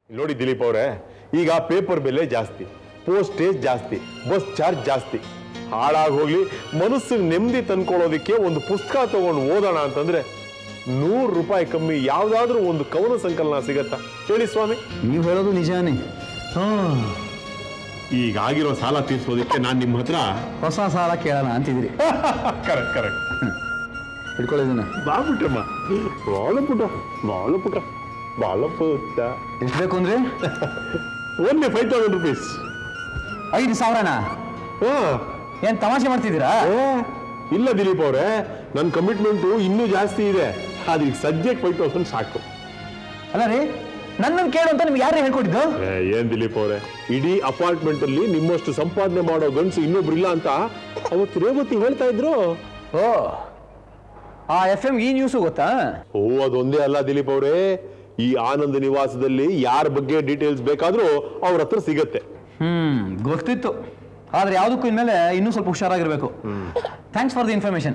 ನೋಡಿ ದಿಲೀಪ್ ಅವರೇ ಈಗ ಪೇಪರ್ ಬೆಲೆ ಜಾಸ್ತಿ ಪೋಸ್ಟೇಜ್ ಜಾಸ್ತಿ ಬಸ್ ಚಾರ್ಜ್ ಜಾಸ್ತಿ ಹಾಳಾಗಿ ಹೋಗ್ಲಿ ಮನಸ್ಸಿಗೆ ನೆಮ್ಮದಿ ತಂದ್ಕೊಳ್ಳೋದಕ್ಕೆ ಒಂದು ಪುಸ್ತಕ ತಗೊಂಡು ಓದೋಣ ಅಂತಂದ್ರೆ ನೂರು ರೂಪಾಯಿ ಕಮ್ಮಿ ಯಾವ್ದಾದ್ರೂ ಒಂದು ಕವನ ಸಂಕಲನ ಸಿಗತ್ತಾ ಹೇಳಿ ಸ್ವಾಮಿ ನೀವು ಹೇಳೋದು ನಿಜಾನೇ ಈಗ ಆಗಿರೋ ಸಾಲ ತೀರ್ಸೋದಕ್ಕೆ ನಾನು ನಿಮ್ಮ ಹತ್ರ ಹೊಸ ಸಾಲ ಕೇಳೋಣ ಅಂತಿದ್ದೀರಿ ಕರೆಕ್ಟ್ ಕರೆಕ್ಟ್ ಹಿಡ್ಕೊಳ್ಳೋದಿನ ಬಾಳ್ಬಿಟ್ರಮ್ಮ ಬಾಳ ಪುಟ ಬಾಳ ಪುಟ ಬಾಳ ಪುಟ್ಟ ಎಷ್ಟು ಬೇಕು ಅಂದ್ರೆ ಓನ್ಲಿ ಫೈವ್ ತೌಸಂಡ್ ರುಪೀಸ್ ಐದು ಸಾವಿರನಾ ಹಾ ಏನ್ ತಮಾಷೆ ಮಾಡ್ತಿದ್ದೀರಾ ಏ, ಇಲ್ಲ ದಿಲೀಪ್ ಅವರೇ ನನ್ನ ಕಮಿಟ್ಮೆಂಟು ಇನ್ನೂ ಜಾಸ್ತಿ ಇದೆ ಆದ್ರೆ ಈಗ ಸದ್ಯಕ್ಕೆ ಫೈವ್ ತೌಸಂಡ್ ಸಾಕು ಅಲ್ಲ ರೀ ನನ್ನನ್ನು ಕೇಳು ಅಂತ ನಿಮ್ಗೆ ಯಾರು ಹೇಳ್ಕೊಟ್ಟಿದ್ದು ಏ, ಏನ್ ದಿಲೀಪ್ ಅವರೇ ಇಡೀ ಅಪಾರ್ಟ್ಮೆಂಟ್ ಅಲ್ಲಿ ನಿಮ್ಮಷ್ಟು ಸಂಪಾದನೆ ಮಾಡೋ ಗಂಡಸು ಇನ್ನೊಬ್ರಿಲ್ಲ ಅಂತ ಅವತ್ತು ರೇವತಿ ಹೇಳ್ತಾ ಇದ್ರು ಓ ಆ ಎಫ್ ಎಂ ಈ ನ್ಯೂಸು ಗೊತ್ತಾ ಓ ಅದೊಂದೇ ಅಲ್ಲ ದಿಲೀಪ್ ಅವರೇ ಈ ಆನಂದ ನಿವಾಸದಲ್ಲಿ ಯಾರ ಬಗ್ಗೆ ಡೀಟೇಲ್ಸ್ ಬೇಕಾದ್ರೂ ಅವ್ರ ಹತ್ರ ಸಿಗತ್ತೆ ಹ್ಮ್ ಗೊತ್ತಿತ್ತು ಆದ್ರೆ ಯಾವುದಕ್ಕೂ ಇನ್ಮೇಲೆ ಇನ್ನೂ ಸ್ವಲ್ಪ ಹುಷಾರಾಗಿರ್ಬೇಕು ಥ್ಯಾಂಕ್ಸ್ ಫಾರ್ ದಿ ಇನ್ಫಾರ್ಮೇಶನ್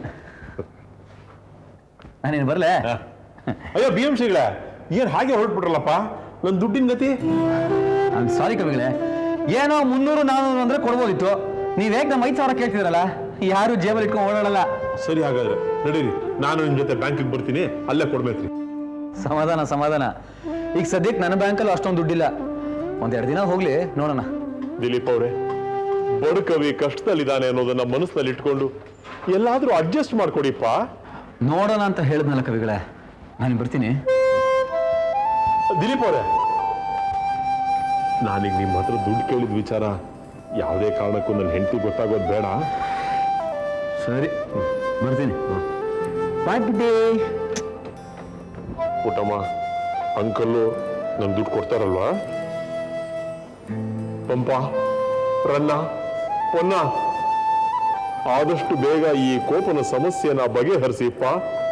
ನಾನೇನು ಬರಲೇ ಅಯ್ಯೋ ಬಿ ಎಂ ಸಿಗಳ ಏನ್ ಹಾಗೆ ಹೊರಟ್ಬಿಟ್ರಲ್ಲಪ್ಪ ನನ್ನ ದುಡ್ಡಿನ ಗತಿ ಐಮ್ ಸಾರಿ ಕವಿಗಳೇ ಏನೋ ಮುನ್ನೂರು ನಾನ್ನೂರು ಅಂದ್ರೆ ಕೊಡ್ಬೋದಿತ್ತು ನೀವ್ ಹೇಗೆ ನಮ್ಮ ಐದು ಸಾವಿರ ಕೇಳ್ತಿದ್ರಲ್ಲ ಯಾರು ಜೇಬಲ್ಲಿ ಇಟ್ಕೊಂಡು ಓಡಾಡಲ್ಲ ಸರಿ ಹಾಗಾದ್ರೆ ನಡೀರಿ ನಾನು ನಿಮ್ ಜೊತೆ ಬ್ಯಾಂಕಿಗೆ ಬರ್ತೀನಿ ಅಲ್ಲೇ ಕೊಡ್ಬೇಕ್ರಿ ಸಮಾಧಾನ ಸಮಾಧಾನ ಈಗ ಸದ್ಯಕ್ಕೆ ನನ್ನ ಬ್ಯಾಂಕಲ್ಲಿ ಅಷ್ಟೊಂದು ದುಡ್ಡಿಲ್ಲ ಒಂದೆರಡು ದಿನ ಹೋಗ್ಲಿ ನೋಡೋಣ ದಿಲೀಪ್ ಅವರೇ ಬದುಕವಿ ಕಷ್ಟದಲ್ಲಿದ್ದಾನೆ ಅನ್ನೋದನ್ನ ಮನಸ್ಸಿನಲ್ಲಿ ಇಟ್ಕೊಂಡು ಎಲ್ಲಾದ್ರೂ ಅಡ್ಜಸ್ಟ್ ಮಾಡ್ಕೊಡಿಪ್ಪ ನೋಡೋಣ ಅಂತ ಹೇಳಿದ್ನಲ್ಲ ಕವಿಗಳೇ ನಾನು ಬರ್ತೀನಿ ದಿಲೀಪ್ ಅವರೇ ನಾನೀಗ ನಿಮ್ಮ ಹತ್ರ ದುಡ್ಡು ಕೇಳಿದ ವಿಚಾರ ಯಾವುದೇ ಕಾರಣಕ್ಕೂ ನನ್ನ ಹೆಂಡತಿ ಗೊತ್ತಾಗೋದು ಬೇಡ ಸರಿ ಬರ್ತೀನಿ ಬಾಯ್ ಬಿಡ್ಡಿ ಪುಟ್ಟಮ್ಮ ಅಂಕಲ್ಲು ನನ್ ದುಡ್ಡು ಕೊಡ್ತಾರಲ್ವಾ ಪಂಪ ರನ್ನ ಪೊನ್ನ ಆದಷ್ಟು ಬೇಗ ಈ ಕೋಪನ ಸಮಸ್ಯೆನ ಬಗೆಹರಿಸಿಪ್ಪ